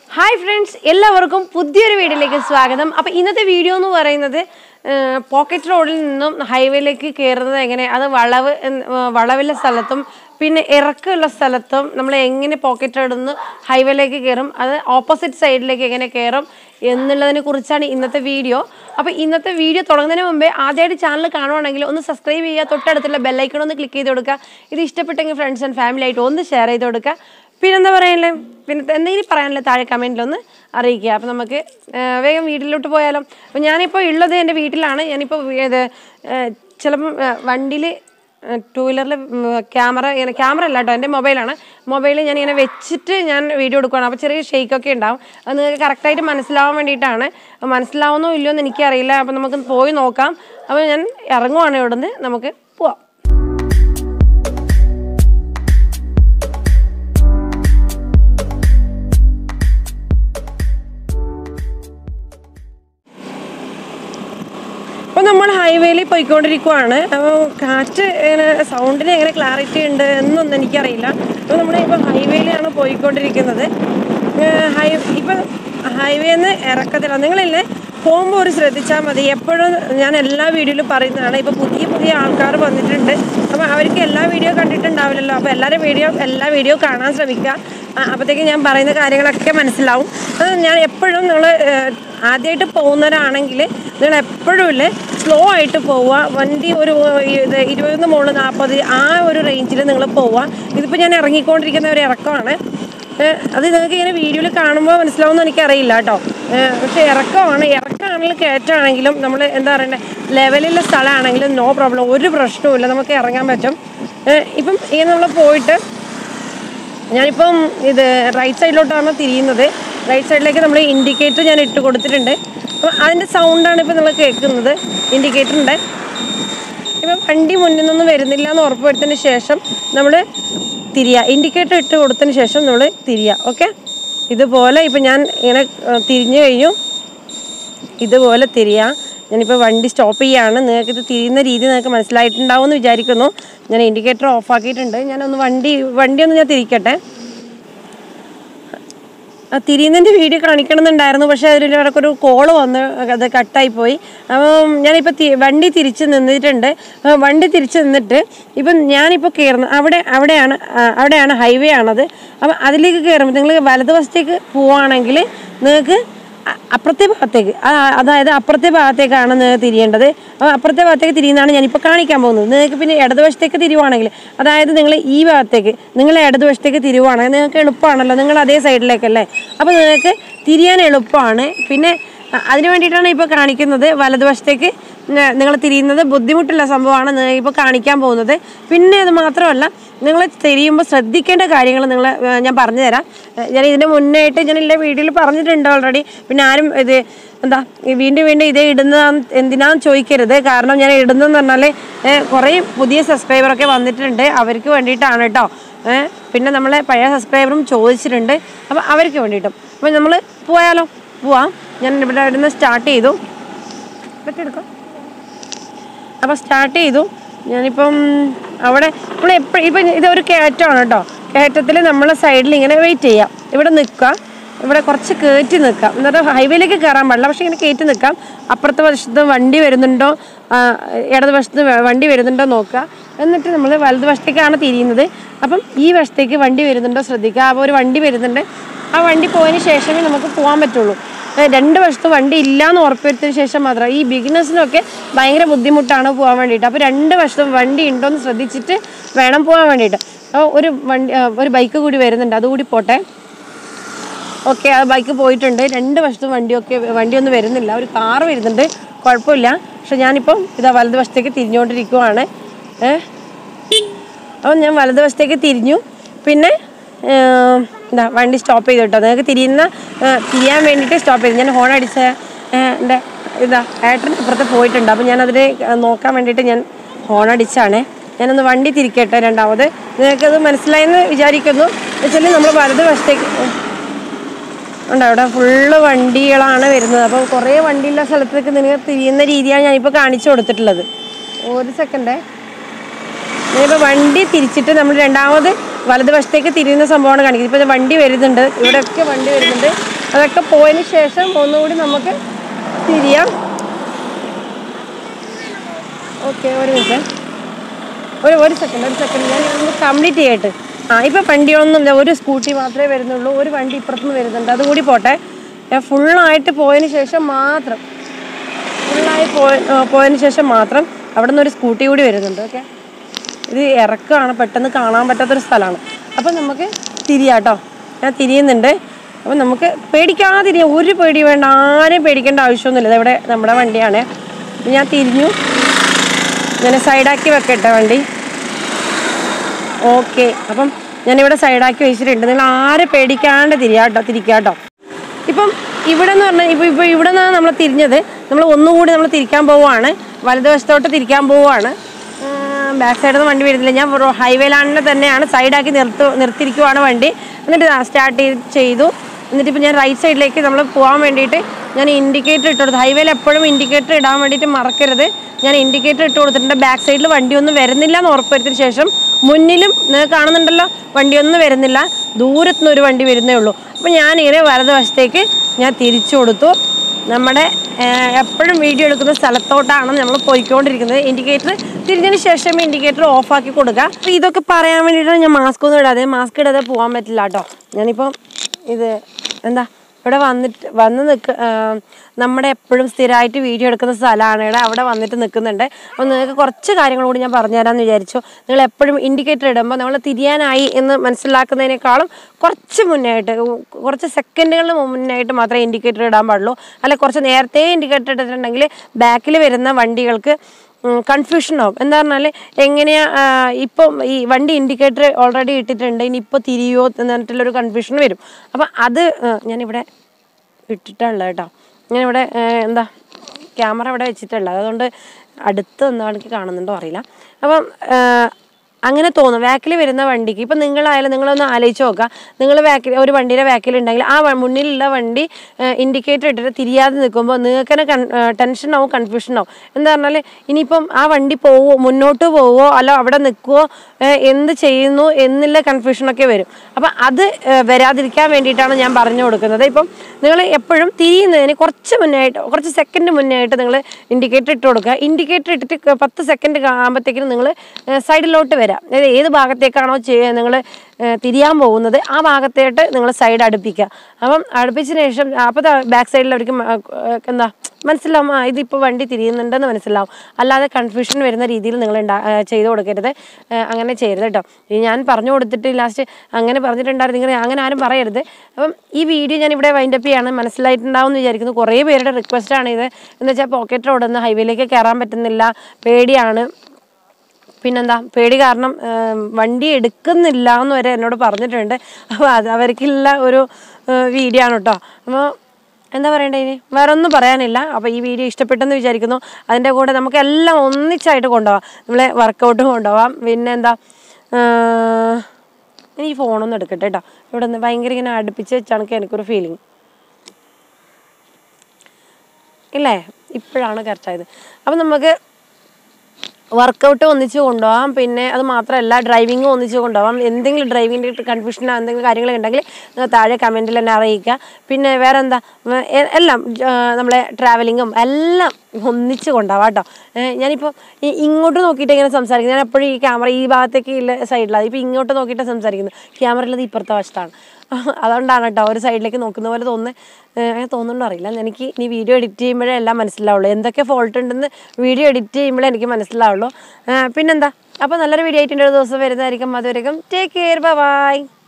hi friends എല്ലാവർക്കും പുതിയൊരു വീഡിയോയിലേക്ക് സ്വാഗതം അപ്പോൾ ഇന്നത്തെ വീഡിയോ എന്ന് പറയുന്നത് പോക്കറ്റ് റോഡിൽ നിന്നും ഹൈവേയിലേക്ക് കയറുന്നത് എങ്ങനെ അത് വളവ് എന്ന്, ആ, വളവുള്ള സ്ഥലത്തും പിന്നെ ഇറക്കമുള്ള സ്ഥലത്തും നമ്മൾ എങ്ങനെ പോക്കറ്റ് റോഡിൽ നിന്ന് ഹൈവേയിലേക്ക് കയറും അത് ഓപ്പോസിറ്റ് സൈഡിലേക്ക് എങ്ങനെ കയറും എന്നുള്ളതിനെ കുറിച്ചാണ് ഇന്നത്തെ വീഡിയോ അപ്പോൾ ഇന്നത്തെ വീഡിയോ തുടങ്ങുന്നതിന് മുമ്പേ ആദ്യമായിട്ട് ചാനൽ കാണുവാണെങ്കിൽ ഒന്ന് സബ്സ്ക്രൈബ് ചെയ്യുക തൊട്ടടുത്തുള്ള ബെല്ലൈക്കൺ ഒന്ന് ക്ലിക്ക് ചെയ്ത് കൊടുക്കുക ഇത് ഇഷ്ടപ്പെട്ടെങ്കിൽ ഫ്രണ്ട്സ് ആൻഡ് ഫാമിലി ആയിട്ട് ഒന്ന് ഷെയർ ചെയ്ത് കൊടുക്കുക പിന്നെന്താ പറയാനല്ലേ പിന്നെ എന്തെങ്കിലും പറയാനല്ലേ താഴെ കമൻറ്റിലൊന്ന് അറിയിക്കുക അപ്പോൾ നമുക്ക് ആ, വേഗം വീട്ടിലോട്ട് പോയാലോ അപ്പോൾ ഞാനിപ്പോൾ ഉള്ളത് എൻ്റെ വീട്ടിലാണ് ഞാനിപ്പോൾ ഇത് ചിലപ്പം വണ്ടിയിൽ ടൂ വീലറിൽ ക്യാമറ ഇങ്ങനെ ക്യാമറ അല്ല കേട്ടോ എൻ്റെ മൊബൈലാണ് മൊബൈൽ ഞാൻ ഇങ്ങനെ വെച്ചിട്ട് ഞാൻ വീഡിയോ എടുക്കുകയാണ് അപ്പോൾ ചെറിയ ഷെയ്ക്കൊക്കെ ഉണ്ടാവും അത് നിങ്ങൾക്ക് കറക്റ്റായിട്ട് മനസ്സിലാവാൻ വേണ്ടിയിട്ടാണ് അപ്പോൾ മനസ്സിലാവുന്നോ ഇല്ലയോ എന്ന് എനിക്കറിയില്ല അപ്പോൾ നമുക്ക് പോയി നോക്കാം അപ്പോൾ ഞാൻ ഇറങ്ങുവാണ് ഇവിടുന്ന് നമുക്ക് പോവാം അപ്പോൾ നമ്മൾ ഹൈവേയിൽ പോയിക്കൊണ്ടിരിക്കുവാണ് അപ്പോൾ കാറ്റ് ഇങ്ങനെ സൗണ്ടിന് എങ്ങനെ ക്ലാരിറ്റി ഉണ്ട് എന്നൊന്നും എനിക്കറിയില്ല അപ്പോൾ നമ്മൾ ഇപ്പോൾ ഹൈവേയിലാണ് പോയിക്കൊണ്ടിരിക്കുന്നത് ഏഹ് ഹൈ ഇപ്പം ഹൈവേന്ന് ഇറക്കത്തില്ല നിങ്ങളില്ലേ പോകുമ്പോൾ ഒരു ശ്രദ്ധിച്ചാൽ മതി എപ്പോഴും ഞാൻ എല്ലാ വീഡിയോയിലും പറയുന്നതാണ് ഇപ്പോൾ പുതിയ പുതിയ ആൾക്കാർ വന്നിട്ടുണ്ട് അപ്പോൾ അവർക്ക് എല്ലാ വീഡിയോ കണ്ടിട്ടുണ്ടാവില്ലല്ലോ അപ്പോൾ എല്ലാവരും വീഡിയോ എല്ലാ വീഡിയോ കാണാൻ ശ്രമിക്കുക ആ, അപ്പോഴത്തേക്ക് ഞാൻ പറയുന്ന കാര്യങ്ങളൊക്കെ മനസ്സിലാവും അത് ഞാൻ എപ്പോഴും നിങ്ങൾ ആദ്യമായിട്ട് പോകുന്നവരാണെങ്കിൽ നിങ്ങൾ എപ്പോഴും ഇല്ലേ സ്ലോ ആയിട്ട് പോവുക വണ്ടി ഒരു ഇത് ഇരുപതിന് മുകളിൽ നാൽപ്പത് ആ ഒരു റേഞ്ചിൽ നിങ്ങൾ പോവുക ഇതിപ്പോൾ ഞാൻ ഇറങ്ങിക്കൊണ്ടിരിക്കുന്ന ഒരു ഇറക്കമാണ് ഏഹ് അത് നിങ്ങൾക്ക് ഇങ്ങനെ വീഡിയോയിൽ കാണുമ്പോൾ മനസ്സിലാവുമെന്ന് എനിക്കറിയില്ല കേട്ടോ ഏഹ് പക്ഷേ ഇറക്കമാണ് ഇറക്കമാണെങ്കിലും കയറ്റാണെങ്കിലും നമ്മൾ എന്താ പറയണ്ടേ ലെവലുള്ള സ്ഥലമാണെങ്കിലും നോ പ്രോബ്ലം ഒരു പ്രശ്നവുമില്ല നമുക്ക് ഇറങ്ങാൻ പറ്റും ഏഹ് ഇപ്പം ഇങ്ങനെ നമ്മൾ പോയിട്ട് ഞാനിപ്പം ഇത് റൈറ്റ് സൈഡിലോട്ടാണ് തിരിയുന്നത് റൈറ്റ് സൈഡിലേക്ക് നമ്മൾ ഇൻഡിക്കേറ്റർ ഞാൻ ഇട്ട് കൊടുത്തിട്ടുണ്ട് അപ്പം അതിൻ്റെ സൗണ്ടാണ് ഇപ്പം നിങ്ങൾ കേൾക്കുന്നത് ഇൻഡിക്കേറ്ററിൻ്റെ ഇപ്പം വണ്ടി മുന്നിൽ നിന്നും വരുന്നില്ല എന്ന് ഉറപ്പ് വരുത്തതിന് ശേഷം നമ്മൾ തിരിയുക ഇൻഡിക്കേറ്റർ ഇട്ട് കൊടുത്തതിന് ശേഷം നമ്മൾ തിരിയുക ഓക്കെ ഇതുപോലെ ഇപ്പം ഞാൻ ഇങ്ങനെ ആ, തിരിഞ്ഞു കഴിഞ്ഞു ഇതുപോലെ തിരിയാം ഞാനിപ്പോൾ വണ്ടി സ്റ്റോപ്പ് ചെയ്യാണ് നിങ്ങൾക്ക് ഇത് തിരിയുന്ന രീതി നിങ്ങൾക്ക് മനസ്സിലായിട്ടുണ്ടാവും എന്ന് വിചാരിക്കുന്നു ഞാൻ ഇൻഡിക്കേറ്റർ ഓഫ് ആക്കിയിട്ടുണ്ട് ഞാനൊന്ന് വണ്ടി വണ്ടി ഒന്ന് ഞാൻ തിരിക്കട്ടെ ആ തിരിയുന്നതിൻ്റെ വീഡിയോ കാണിക്കണമെന്നുണ്ടായിരുന്നു പക്ഷേ അതിൽ ഒരു കോള് വന്ന് അത് കട്ടായി പോയി അപ്പം ഞാനിപ്പോൾ തി വണ്ടി തിരിച്ച് നിന്നിട്ടുണ്ട് ആ, വണ്ടി തിരിച്ച് നിന്നിട്ട് ഇപ്പം ഞാനിപ്പോൾ കയറുന്നത് അവിടെ അവിടെയാണ് ആ, അവിടെയാണ് ഹൈവേ ആണത് അപ്പം അതിലേക്ക് കയറുമ്പോൾ നിങ്ങൾ വലതുവശത്തേക്ക് പോവുകയാണെങ്കിൽ നിങ്ങൾക്ക് അ- അപ്പുറത്തെ ഭാഗത്തേക്ക് ആ, അതായത് അപ്പുറത്തെ ഭാഗത്തേക്കാണ് നിങ്ങൾക്ക് തിരിയേണ്ടത് അപ്പോൾ അപ്പുറത്തെ ഭാഗത്തേക്ക് തിരിയുന്നതാണ് ഞാനിപ്പോൾ കാണിക്കാൻ പോകുന്നത് നിങ്ങൾക്ക് പിന്നെ ഇടതുവശത്തേക്ക് തിരിയുവാണെങ്കിൽ അതായത് നിങ്ങൾ ഈ ഭാഗത്തേക്ക് നിങ്ങൾ ഇടതുവശത്തേക്ക് തിരിയുവാണെങ്കിൽ നിങ്ങൾക്ക് എളുപ്പമാണല്ലോ നിങ്ങൾ അതേ സൈഡിലേക്കല്ലേ അപ്പോൾ നിങ്ങൾക്ക് തിരിയാൻ എളുപ്പമാണ് പിന്നെ അ- അതിന് വേണ്ടിയിട്ടാണ് ഇപ്പോൾ കാണിക്കുന്നത് വലതുവശത്തേക്ക് നിങ്ങൾ തിരിയുന്നത് ബുദ്ധിമുട്ടുള്ള സംഭവമാണ് നിങ്ങൾ ഇപ്പോൾ കാണിക്കാൻ പോകുന്നത് പിന്നെ അത് മാത്രമല്ല നിങ്ങൾ തിരിയുമ്പോൾ ശ്രദ്ധിക്കേണ്ട കാര്യങ്ങൾ നിങ്ങൾ ഞാൻ പറഞ്ഞു തരാം ഏ, ഞാൻ ഇതിന് മുന്നേ ആയിട്ട് ഞാൻ എല്ലാ വീഡിയോയിൽ പറഞ്ഞിട്ടുണ്ട് ഓൾറെഡി പിന്നെ ആരും ഇത് എന്താ ഈ വീണ്ടും വീണ്ടും ഇതേ ഇടുന്ന എന്തിനാന്ന് ചോദിക്കരുത് കാരണം ഞാൻ ഇടുന്നതെന്ന് പറഞ്ഞാൽ ഏ, കുറേ പുതിയ സബ്സ്ക്രൈബറൊക്കെ വന്നിട്ടുണ്ട് അവർക്ക് വേണ്ടിയിട്ടാണ് കേട്ടോ ഏ, പിന്നെ നമ്മളെ പഴയ സബ്സ്ക്രൈബറും ചോദിച്ചിട്ടുണ്ട് അപ്പോൾ അവർക്ക് വേണ്ടിയിട്ടും അപ്പോൾ നമ്മൾ പോയാലോ പോവാം ഞാൻ ഇവിടെ ഇവിടുന്ന് സ്റ്റാർട്ട് ചെയ്തു ഇതൊക്കെ എടുക്കാം അപ്പോൾ സ്റ്റാർട്ട് ചെയ്തു ഞാനിപ്പം അവിടെ നമ്മൾ എപ്പോഴും ഇപ്പം ഇതൊരു കയറ്റമാണ് കേട്ടോ കയറ്റത്തിൽ നമ്മളെ സൈഡിൽ ഇങ്ങനെ വെയിറ്റ് ചെയ്യാം ഇവിടെ നിൽക്കുക ഇവിടെ കുറച്ച് കയറ്റി നിൽക്കാം എന്നിട്ട് ഹൈവേയിലേക്ക് കയറാൻ പാടില്ല പക്ഷേ ഇങ്ങനെ കയറ്റി നിൽക്കാം അപ്പുറത്തെ വശത്ത് വണ്ടി വരുന്നുണ്ടോ ആ, ഇടതുവശത്ത് വ- വണ്ടി വരുന്നുണ്ടോ നോക്കുക എന്നിട്ട് നമ്മൾ വലതുവശത്തേക്കാണ് തിരിയുന്നത് അപ്പം ഈ വശത്തേക്ക് വണ്ടി വരുന്നുണ്ടോ ശ്രദ്ധിക്കുക അപ്പോൾ ഒരു വണ്ടി വരുന്നുണ്ട് ആ വണ്ടി പോയതിന് ശേഷമേ നമുക്ക് പോകാൻ പറ്റുള്ളൂ ഏ, രണ്ട് വശത്ത് വണ്ടി ഇല്ല എന്ന് ഉറപ്പുവരുത്തിയതിന് ശേഷം മാത്രം ഈ ബിഗിനേഴ്സിനൊക്കെ ഭയങ്കര ബുദ്ധിമുട്ടാണ് പോകാൻ വേണ്ടിയിട്ട് അപ്പോൾ രണ്ട് വശത്തും വണ്ടി ഉണ്ടോ എന്ന് ശ്രദ്ധിച്ചിട്ട് വേണം പോകാൻ വേണ്ടിയിട്ട് അപ്പോൾ ഒരു വണ്ടി ആ, ഒരു ബൈക്ക് കൂടി വരുന്നുണ്ട് അതുകൂടി പോട്ടെ ഓക്കെ ആ ബൈക്ക് പോയിട്ടുണ്ട് രണ്ട് വശത്തും വണ്ടിയൊക്കെ വണ്ടിയൊന്നും വരുന്നില്ല ഒരു കാറ് വരുന്നുണ്ട് കുഴപ്പമില്ല പക്ഷെ ഞാനിപ്പം ഇതാ വലതുവശത്തേക്ക് തിരിഞ്ഞുകൊണ്ടിരിക്കുവാണ് ഏഹ് അപ്പം ഞാൻ വലതുവശത്തേക്ക് തിരിഞ്ഞു പിന്നെ ഏം, എന്താ വണ്ടി സ്റ്റോപ്പ് ചെയ്തു കേട്ടോ നിങ്ങൾക്ക് തിരിയുന്ന ഏ, തിരിയാൻ വേണ്ടിയിട്ട് സ്റ്റോപ്പ് ചെയ്തു ഞാൻ ഹോൺ അടിച്ച ഏ, എൻ്റെ ഇതാ ഏട്ടൻ അപ്പുറത്ത് പോയിട്ടുണ്ട് അപ്പം ഞാനതിനെ ഏ, നോക്കാൻ വേണ്ടിയിട്ട് ഞാൻ ഹോൺ അടിച്ചാണ് ഞാനൊന്ന് വണ്ടി തിരിക്കട്ടെ രണ്ടാമത് നിങ്ങൾക്കത് മനസ്സിലായെന്ന് വിചാരിക്കുന്നു വെച്ചാൽ നമ്മൾ വലതുവശത്തേക്ക് ഉണ്ട് അവിടെ ഫുള്ള് വണ്ടികളാണ് വരുന്നത് അപ്പോൾ കുറേ വണ്ടിയുള്ള സ്ഥലത്തേക്ക് നിങ്ങൾക്ക് തിരിയുന്ന രീതിയാണ് ഞാനിപ്പോൾ കാണിച്ചു കൊടുത്തിട്ടുള്ളത് ഒരു സെക്കൻഡേ ഞാനിപ്പോൾ വണ്ടി തിരിച്ചിട്ട് നമ്മൾ രണ്ടാമത് വലതുവശത്തേക്ക് തിരിയുന്ന സംഭവമാണ് കാണിക്കുന്നത് ഇപ്പോൾ വണ്ടി വരുന്നുണ്ട് ഇവിടെയൊക്കെ വണ്ടി വരുന്നുണ്ട് അതൊക്കെ പോയതിന് ശേഷം ഒന്നുകൂടി നമുക്ക് തിരിയാം ഓക്കെ ഒരു മിനിറ്റ് ഒരു ഒരു സെക്കൻഡ് ഒരു സെക്കൻഡ് ഞാൻ ഒന്ന് കംപ്ലീറ്റ് ചെയ്യട്ടെ ആ ഇപ്പം വണ്ടിയൊന്നുമില്ല ഒരു സ്കൂട്ടി മാത്രമേ വരുന്നുള്ളൂ ഒരു വണ്ടി ഇപ്പുറത്തുനിന്ന് വരുന്നുണ്ട് അതുകൂടി പോട്ടെ ഞാൻ ഫുള്ളായിട്ട് പോയതിന് ശേഷം മാത്രം ഫുള്ളായി പോയ ആ, പോയതിന് ശേഷം മാത്രം അവിടെ നിന്ന് ഒരു സ്കൂട്ടി കൂടി വരുന്നുണ്ട് ഓക്കെ ഇത് ഇറക്കമാണ് പെട്ടെന്ന് കാണാൻ പറ്റാത്തൊരു സ്ഥലമാണ് അപ്പം നമുക്ക് തിരിയാട്ടോ ഞാൻ തിരിയുന്നുണ്ട് അപ്പം നമുക്ക് പേടിക്കാതിരിയാം ഒരു പേടി വേണ്ട ആരും പേടിക്കേണ്ട ആവശ്യമൊന്നുമില്ല ഇവിടെ നമ്മുടെ വണ്ടിയാണ് അപ്പം ഞാൻ തിരിഞ്ഞു ഞാൻ സൈഡാക്കി വെക്കട്ടെ വണ്ടി ഓക്കെ അപ്പം ഞാനിവിടെ സൈഡാക്കി വെച്ചിട്ടുണ്ട് നിങ്ങൾ ആരെ പേടിക്കാണ്ട് തിരിയാട്ടോ തിരിക്കാട്ടോ ഇപ്പം ഇവിടെ എന്ന് പറഞ്ഞാൽ ഇപ്പോൾ ഇപ്പോൾ ഇവിടെ നിന്നാണ് നമ്മൾ തിരിഞ്ഞത് നമ്മൾ ഒന്നുകൂടി നമ്മൾ തിരിക്കാൻ പോവുകയാണ് വലതുവശത്തോട്ട് തിരിക്കാൻ പോവുകയാണ് ബാക്ക് സൈഡിൽ നിന്ന് വണ്ടി വരുന്നില്ല ഞാൻ ഹൈവേലാണ്ടിൽ തന്നെയാണ് സൈഡാക്കി നിർത്തി നിർത്തിയിരിക്കുവാണ് വണ്ടി എന്നിട്ട് സ്റ്റാർട്ട് ചെയ്തു എന്നിട്ട് ഇപ്പോൾ ഞാൻ റൈറ്റ് സൈഡിലേക്ക് നമ്മൾ പോകാൻ വേണ്ടിയിട്ട് ഞാൻ ഇൻഡിക്കേറ്റർ ഇട്ട് കൊടുത്തു ഹൈവേയിൽ എപ്പോഴും ഇൻഡിക്കേറ്റർ ഇടാൻ വേണ്ടിയിട്ട് മറക്കരുത് ഞാൻ ഇൻഡിക്കേറ്റർ ഇട്ട് കൊടുത്തിട്ടുണ്ട് ബാക്ക് സൈഡിൽ വണ്ടിയൊന്നും വരുന്നില്ല എന്ന് ഉറപ്പുവരുത്തിയതിന് ശേഷം മുന്നിലും നിങ്ങൾക്ക് കാണുന്നുണ്ടല്ലോ വണ്ടിയൊന്നും വരുന്നില്ല ദൂരത്തുനിന്ന് ഒരു വണ്ടി വരുന്നേ ഉള്ളൂ അപ്പോൾ ഞാനിങ്ങനെ വലതുവശത്തേക്ക് ഞാൻ തിരിച്ചു കൊടുത്തു നമ്മുടെ എപ്പോഴും വീഡിയോ എടുക്കുന്ന സ്ഥലത്തോട്ടാണ് നമ്മൾ പോയിക്കൊണ്ടിരിക്കുന്നത് ഇൻഡിക്കേറ്റർ തിരിഞ്ഞതിന് ശേഷം ഇൻഡിക്കേറ്റർ ഓഫാക്കി കൊടുക്കുക അപ്പോൾ ഇതൊക്കെ പറയാൻ വേണ്ടിയിട്ടാണ് ഞാൻ മാസ്ക് ഒന്നും ഇടാതെ മാസ്ക് ഇടാതെ പോകാൻ പറ്റില്ല കേട്ടോ ഞാനിപ്പം ഇത് എന്താ ഇവിടെ വന്നിട്ട് വന്ന് നിൽക്ക നമ്മുടെ എപ്പോഴും സ്ഥിരമായിട്ട് വീഡിയോ എടുക്കുന്ന സ്ഥലമാണ് ഇവിടെ അവിടെ വന്നിട്ട് നിൽക്കുന്നുണ്ട് അപ്പോൾ നിങ്ങൾക്ക് കുറച്ച് കാര്യങ്ങൾ കൂടി ഞാൻ പറഞ്ഞുതരാമെന്ന് വിചാരിച്ചു നിങ്ങൾ എപ്പോഴും ഇൻഡിക്കേറ്റർ ഇടുമ്പോൾ നമ്മൾ തിരിയാനായി എന്ന് മനസ്സിലാക്കുന്നതിനേക്കാളും കുറച്ച് മുന്നായിട്ട് കുറച്ച് സെക്കൻഡുകളിൽ മുന്നായിട്ട് മാത്രമേ ഇൻഡിക്കേറ്റർ ഇടാൻ പാടുള്ളൂ അല്ലെ കുറച്ച് നേരത്തെ ഇൻഡിക്കേറ്റർ ഇട്ടിട്ടുണ്ടെങ്കിൽ ബാക്കിൽ വരുന്ന വണ്ടികൾക്ക് കൺഫ്യൂഷൻ ആവും എന്താ പറഞ്ഞാൽ എങ്ങനെയാ ആ, ഇപ്പം ഈ വണ്ടി ഇൻഡിക്കേറ്റർ ഓൾറെഡി ഇട്ടിട്ടുണ്ട് ഇനി ഇപ്പോൾ തിരിയോ എന്ന് പറഞ്ഞിട്ടുള്ളൊരു കൺഫ്യൂഷൻ വരും അപ്പം അത് ആ, ഞാനിവിടെ ഇട്ടിട്ടുള്ളത് കേട്ടോ ഞാനിവിടെ ആ, എന്താ ക്യാമറ ഇവിടെ വെച്ചിട്ടുള്ളത് അതുകൊണ്ട് അടുത്ത് ഒന്നാൾക്ക് കാണുന്നുണ്ടോ അറിയില്ല അപ്പം ആ, അങ്ങനെ തോന്നും ബാക്കിൽ വരുന്ന വണ്ടിക്ക് ഇപ്പം നിങ്ങളായാലും നിങ്ങളൊന്ന് ആലോചിച്ച് നോക്കുക നിങ്ങൾ ബാക്കിൽ ഒരു വണ്ടിയുടെ ബാക്കിൽ ഉണ്ടെങ്കിൽ ആ വ- മുന്നിലുള്ള വണ്ടി ഇൻഡിക്കേറ്റർ ഇട്ടിട്ട് തിരിയാതെ നിൽക്കുമ്പോൾ നിങ്ങൾക്ക് തന്നെ കൺ ടെൻഷൻ ആവും കൺഫ്യൂഷൻ ആവും എന്താ പറഞ്ഞാൽ ഇനിയിപ്പം ആ വണ്ടി പോവോ മുന്നോട്ട് പോവോ അല്ല അവിടെ നിൽക്കുവോ എന്ത് ചെയ്യുന്നു എന്നുള്ള കൺഫ്യൂഷനൊക്കെ വരും അപ്പം അത് ഏ, വരാതിരിക്കാൻ വേണ്ടിയിട്ടാണ് ഞാൻ പറഞ്ഞു കൊടുക്കുന്നത് ഇപ്പം നിങ്ങൾ എപ്പോഴും തിരിയുന്നതിന് കുറച്ച് മുന്നായിട്ട് കുറച്ച് സെക്കൻഡ് മുന്നായിട്ട് നിങ്ങൾ ഇൻഡിക്കേറ്റർ ഇട്ട് കൊടുക്കുക ഇൻഡിക്കേറ്റർ ഇട്ടിട്ട് ക- പത്ത് സെക്കൻഡ് ആകുമ്പോഴത്തേക്കും നിങ്ങൾ സൈഡിലോട്ട് വരാം അതായത് ഏത് ഭാഗത്തേക്കാണോ നിങ്ങൾ തിരിയാൻ പോകുന്നത് ആ ഭാഗത്തേട്ട് നിങ്ങൾ സൈഡ് അടുപ്പിക്കുക അപ്പം അടുപ്പിച്ചതിന് ശേഷം അപ്പോൾ ബാക്ക് സൈഡിൽ അവർക്ക് മ- ഏഹ് എന്താ മനസ്സിലാവും ആ ഇതിപ്പോൾ വണ്ടി തിരിയുന്നുണ്ടെന്ന് മനസ്സിലാവും അല്ലാതെ കൺഫ്യൂഷൻ വരുന്ന രീതിയിൽ നിങ്ങൾ ഉണ്ടാ ഏഹ് ചെയ്ത് കൊടുക്കരുത് ഏഹ് അങ്ങനെ ചെയ്യരുത് കേട്ടോ ഇത് ഞാൻ പറഞ്ഞു കൊടുത്തിട്ട് ലാസ്റ്റ് അങ്ങനെ പറഞ്ഞിട്ടുണ്ടായിരുന്നു നിങ്ങൾ അങ്ങനെ ആരും പറയരുത് അപ്പം ഈ വീഡിയോ ഞാൻ ഇവിടെ വൈൻഡപ്പ് ചെയ്യാണ് മനസ്സിലായിട്ടുണ്ടാവും എന്ന് വിചാരിക്കുന്നു കുറേ പേരുടെ റിക്വസ്റ്റാണ് ഇത് എന്ന് വെച്ചാൽ പോക്കറ്റ് റോഡിൽ നിന്ന് ഹൈവേയിലേക്ക് കയറാൻ പറ്റുന്നില്ല പേടിയാണ് പിന്നെന്താ പേടി കാരണം ഏം, വണ്ടി എടുക്കുന്നില്ല എന്ന് വരെ എന്നോട് പറഞ്ഞിട്ടുണ്ട് അപ്പോൾ അത് അവർക്കുള്ള ഒരു വീഡിയോ ആണ് കേട്ടോ അപ്പോൾ എന്താ പറയണ്ടേ ഇനി വേറെ ഒന്നും പറയാനില്ല അപ്പോൾ ഈ വീഡിയോ ഇഷ്ടപ്പെട്ടെന്ന് വിചാരിക്കുന്നു അതിൻ്റെ കൂടെ നമുക്ക് എല്ലാം ഒന്നിച്ചായിട്ട് കൊണ്ടുപോകാം നമ്മളെ വർക്കൗട്ടും കൊണ്ടുപോകാം പിന്നെ എന്താ എനിക്ക് ഫോണൊന്നും എടുക്കട്ടെ കേട്ടോ ഇവിടെ നിന്ന് ഭയങ്കര ഇങ്ങനെ അടുപ്പിച്ച് വെച്ചാണ് എനിക്കൊരു ഫീലിംഗ് ഇല്ലേ ഇപ്പോഴാണ് കറക്റ്റായത് അപ്പം നമുക്ക് വർക്കൗട്ട് ഒന്നിച്ച് കൊണ്ടുപോകാം പിന്നെ അത് മാത്രമല്ല ഡ്രൈവിങ്ങും ഒന്നിച്ച് കൊണ്ടുപോകാം എന്തെങ്കിലും ഡ്രൈവിങ്ങിൻ്റെ കൺഫ്യൂഷനോ എന്തെങ്കിലും കാര്യങ്ങൾ ഉണ്ടെങ്കിൽ നിങ്ങൾ താഴെ കമൻറ്റിൽ എന്നെ അറിയിക്കുക പിന്നെ വേറെ എന്താ വേ- എ- എല്ലാം ആ, നമ്മളെ ട്രാവലിങ്ങും എല്ലാം ഒന്നിച്ച് കൊണ്ടുപോകാം കേട്ടോ ഏ, ഞാനിപ്പോൾ ഈ ഇങ്ങോട്ട് നോക്കിയിട്ട് ഇങ്ങനെ സംസാരിക്കുന്നത് ഞാൻ എപ്പോഴും ഈ ക്യാമറ ഈ ഭാഗത്തേക്ക് ഉള്ള സൈഡിലാണ് ഇപ്പോൾ ഇങ്ങോട്ട് നോക്കിയിട്ട് സംസാരിക്കുന്നത് ക്യാമറ ഉള്ളത് ഇപ്പുറത്തെ വശത്താണ് അതുകൊണ്ടാണ് കേട്ടോ ഒരു സൈഡിലേക്ക് നോക്കുന്ന പോലെ തോന്നുന്നത് അങ്ങനെ തോന്നുന്നുണ്ടോ അറിയില്ല എനിക്ക് ഇനി വീഡിയോ എഡിറ്റ് ചെയ്യുമ്പോഴേ എല്ലാം മനസ്സിലാവുള്ളൂ എന്തൊക്കെ ഫോൾട്ട് ഉണ്ടെന്ന് വീഡിയോ എഡിറ്റ് ചെയ്യുമ്പോഴേ എനിക്ക് മനസ്സിലാവുള്ളൂ ആ, പിന്നെന്താ അപ്പോൾ നല്ലൊരു വീഡിയോ ആയിട്ടുണ്ട് ഒരു ദിവസം വരുന്നതായിരിക്കും അതുവരെയും ടേക്ക് കെയർ ബൈ